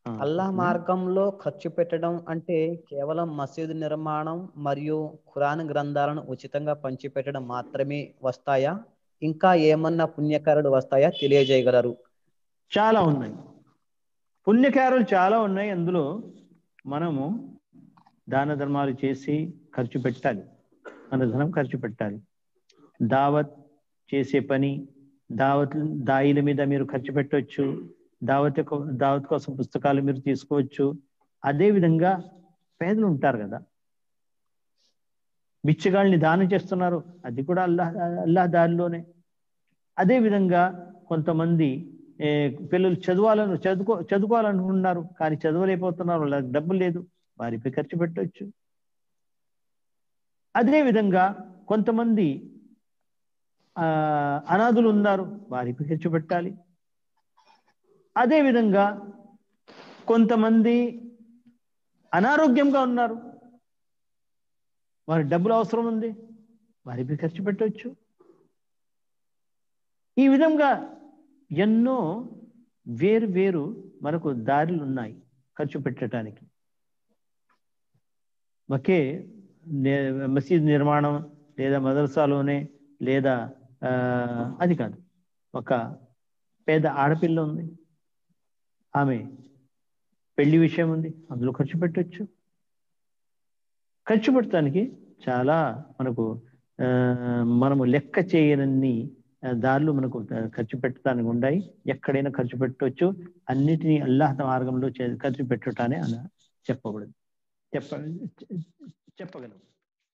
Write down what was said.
ఆ, అల్లాహ్ చెప్పండి. మార్గంలో ఖర్చు పెట్టడం అంటే కేవలం మసీదు నిర్మాణం మరియు ఖురాన్ గ్రంథాలను ఉచితంగా పంచిపెట్టడం మాత్రమే వస్తాయా ఇంకా ఏమన్నా పుణ్యకారులు వస్తాయా తెలియజేయగలరు చాలా ఉన్నాయి పుణ్యకారులు చాలా ఉన్నాయి అందులో మనము దాన ధర్మాలు చేసి ఖర్చు పెట్టాలి మన ధనం ఖర్చు పెట్టాలి దావత్ చేసే పని దావత్ దాయిల మీద మీరు ఖర్చు పెట్టవచ్చు దావత్ యొక్క- దావత్ కోసం పుస్తకాలు మీరు తీసుకోవచ్చు అదే విధంగా పేదలు ఉంటారు కదా బిచ్చగాళ్ళని దానం చేస్తున్నారు అది కూడా అల్లాహ్ అల్లాహ్ దారిలోనే అదే విధంగా కొంతమంది ఏ, పిల్లలు చదవాలను చదువుకో చదువుకోవాలనుకుంటున్నారు కానీ చదవలేకపోతున్నారు వాళ్ళకి డబ్బులు లేదు వారిపై ఖర్చు పెట్టవచ్చు అదే విధంగా కొంతమంది ఆ, అనాథులు ఉన్నారు వారిపై ఖర్చు పెట్టాలి అదే విధంగా కొంతమంది అనారోగ్యంగా ఉన్నారు వారి డబ్బులు అవసరం ఉంది వారిపై ఖర్చు పెట్టవచ్చు ఈ విధంగా ఎన్నో వేరు వేరు మనకు దారులు ఉన్నాయి ఖర్చు పెట్టడానికి ఒకే నే- మసీద్ నిర్మాణం లేదా మదర్సాలోనే లేదా ఆ, అది కాదు ఒక పేద ఆడపిల్ల ఉంది ఆమె పెళ్లి విషయం ఉంది అందులో ఖర్చు పెట్టవచ్చు ఖర్చు పెట్టడానికి చాలా మనకు ఆ, మనము లెక్క చేయనన్ని ఆ, దారులు మనకు ఆ, ఖర్చు పెట్టడానికి ఉన్నాయి ఎక్కడైనా ఖర్చు పెట్టవచ్చు అన్నిటినీ అల్లాహ్ మార్గంలో చే- ఖర్చు పెట్టటానే అలా చెప్పకూడదు చెప్ప చెప్పగలం